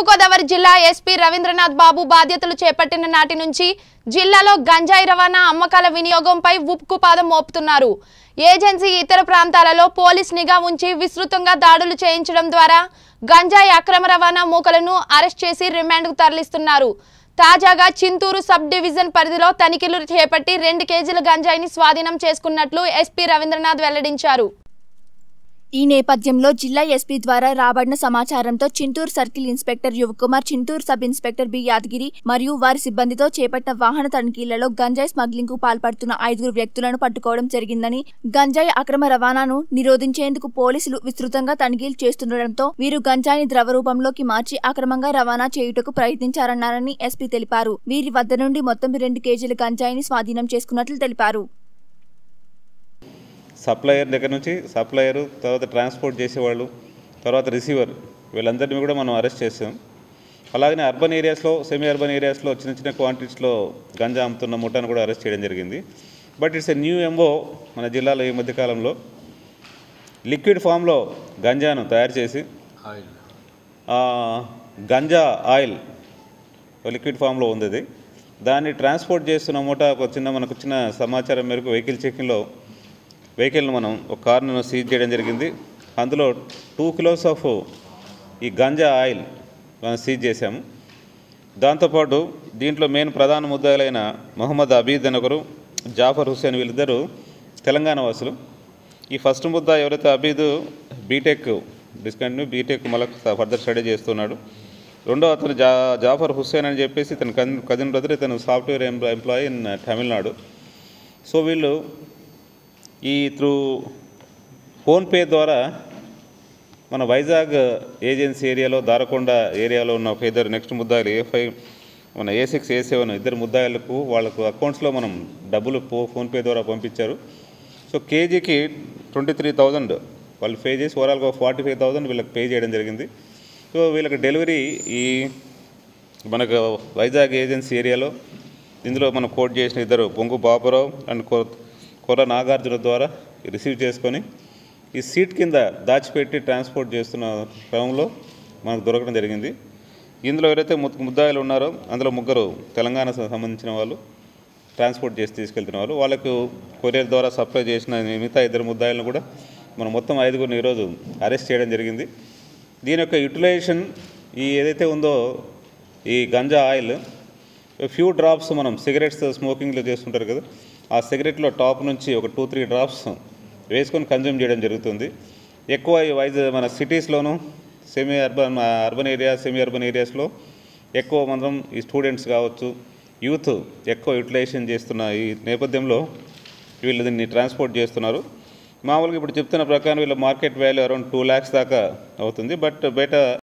తూర్పుగోదావరి జిల్లా ఎస్పీ రవీంద్రనాథ్ బాబు బాధ్యతలు చేపట్టిన నాటి నుంచి జిల్లాలో గంజాయి రవాణా అమ్మకాల వినియోగంపై ఉక్కుపాదం మోపుతున్నారు ఏజెన్సీ ఇతర ప్రాంతాలలో పోలీస్ నిఘా ఉంచి విస్తృతంగా దాడులు చేయించడం ద్వారా గంజాయి అక్రమ రవాణా మూకలను అరెస్ట్ చేసి రిమాండ్కు తరలిస్తున్నారు తాజాగా చింతూరు సబ్ డివిజన్ పరిధిలో తనిఖీలు చేపట్టి రెండు కేజీల గంజాయిని స్వాధీనం చేసుకున్నట్లు ఎస్పీ రవీంద్రనాథ్ వెల్లడించారు ఈ నేపథ్యంలో జిల్లా ఎస్పీ ద్వారా రాబడిన సమాచారంతో Chinturu circle inspector Yuvakumar Chinturu sub inspector B Yadagiri మరియు వారి సిబ్బందితో చేపట్టిన వాహన తనిఖీలలో గంజాయి స్మగ్లింగ్ కు పాల్పడుతున్న ఐదుగురు వ్యక్తులను పట్టుకోవడం జరిగిందని గంజాయి అక్రమ రవాణాను నిరోధించేందుకు పోలీసులు విస్తృతంగా తనిఖీలు చేస్తుండటంతో వీరు గంజాయిని ద్రవ రూపంలోకి మార్చి అక్రమంగా రవాణా చేయుటకు ప్రయత్నించారన్నారని ఎస్పీ తెలిపారు వీరి వద్ద నుండి మొత్తం రెండు కేజీల గంజాయిని స్వాధీనం చేసుకున్నట్లు తెలిపారు సప్లయర్ దగ్గర నుంచి సప్లయర్ తర్వాత ట్రాన్స్పోర్ట్ చేసేవాళ్ళు తర్వాత రిసీవర్ వీళ్ళందరినీ కూడా మనం అరెస్ట్ చేసాం అలాగనే అర్బన్ ఏరియాస్లో సెమీ అర్బన్ ఏరియాస్లో చిన్న చిన్న క్వాంటిటీస్లో గంజా అమ్ముతున్న ముఠాను కూడా అరెస్ట్ చేయడం జరిగింది but it's a new MO మన జిల్లాలో ఈ మధ్యకాలంలో లిక్విడ్ ఫామ్లో గంజాను తయారు చేసి ఆ, గంజా ఆయిల్ లిక్విడ్ ఫామ్లో ఉంది అది దాన్ని ట్రాన్స్పోర్ట్ చేస్తున్న మూట ఒక చిన్న మనకు చిన్న సమాచారం మేరకు వెహికల్ చెకింగ్లో వెహికల్ను మనం ఒక కార్ను సీజ్ చేయడం జరిగింది అందులో టూ కిలోస్ ఆఫ్ ఈ గంజా ఆయిల్ మనం సీజ్ చేశాము దాంతోపాటు దీంట్లో మెయిన్ ప్రధాన ముద్దాయిలైన మొహమ్మద్ అబీద్ అని ఒకరు జాఫర్ హుస్సేన్ వీళ్ళిద్దరూ తెలంగాణ వాసులు ఈ ఫస్ట్ ముద్ద ఎవరైతే అబీద్ బీటెక్ డిస్కంటిన్యూ బీటెక్ మళ్ళీ ఫర్దర్ స్టడీ చేస్తున్నాడు రెండో అతను జా జాఫర్ హుస్సేన్ అని చెప్పేసి ఇతను కజిన్ కజిన్ బ్రదర్ ఇతను software employee in Tamil Nadu so వీళ్ళు ఈ త్రూ ఫోన్పే ద్వారా మన వైజాగ్ ఏజెన్సీ ఏరియాలో దారకొండ ఏరియాలో ఉన్న ఒక ఇద్దరు నెక్స్ట్ ముద్దాయిలు ఏ ఫైవ్ మన ఏ సిక్స్ ఏ సెవెన్ ఇద్దరు ముద్దాయిలకు వాళ్ళకు అకౌంట్స్లో మనం డబ్బులు ఫో ఫోన్పే ద్వారా పంపించారు సో కేజీకి ట్వంటీ త్రీ థౌజండ్ వాళ్ళు పే చేసి ఓవరాల్గా ఫార్టీ ఫైవ్ థౌజండ్ వీళ్ళకి పే చేయడం జరిగింది సో వీళ్ళకి డెలివరీ ఈ మనకు వైజాగ్ ఏజెన్సీ ఏరియాలో ఇందులో మనం కోట్ చేసిన ఇద్దరు పొంగు బాపురావు అండ్ కొ కొర్ర నాగార్జున ద్వారా రిసీవ్ చేసుకొని ఈ సీట్ కింద దాచిపెట్టి ట్రాన్స్పోర్ట్ చేస్తున్న క్రమంలో మనకు దొరకడం జరిగింది ఇందులో ఎవరైతే ము- ముద్దాయిలు ఉన్నారో అందులో ముగ్గురు తెలంగాణ సంబంధించిన వాళ్ళు ట్రాన్స్పోర్ట్ చేసి తీసుకెళ్తున్న వాళ్ళు వాళ్ళకు కొరియర్ ద్వారా సప్లై చేసిన మిగతా ఇద్దరు ముద్దాయిలను కూడా మనం మొత్తం ఐదుగురిని ఈరోజు అరెస్ట్ చేయడం జరిగింది దీని యొక్క యూటిలైజేషన్ ఈ ఏదైతే ఉందో ఈ గంజా ఆయిల్ ఫ్యూ డ్రాప్స్ మనం సిగరెట్స్ స్మోకింగ్లో చేస్తుంటారు కదా ఆ సిగరెట్లో టాప్ నుంచి ఒక టూ త్రీ డ్రాప్స్ వేసుకొని కన్జ్యూమ్ చేయడం జరుగుతుంది ఎక్కువ ఈ వైజ్ మన సిటీస్లోను semi urban urban area semi urban ఏరియాస్లో ఎక్కువ మనం ఈ స్టూడెంట్స్ కావచ్చు యూత్ ఎక్కువ యూటిలైజేషన్ చేస్తున్న ఈ నేపథ్యంలో వీళ్ళు దీన్ని ట్రాన్స్పోర్ట్ చేస్తున్నారు మామూలుగా ఇప్పుడు చెప్తున్న ప్రకారం వీళ్ళ market value around two lakhs దాకా అవుతుంది బట్ బయట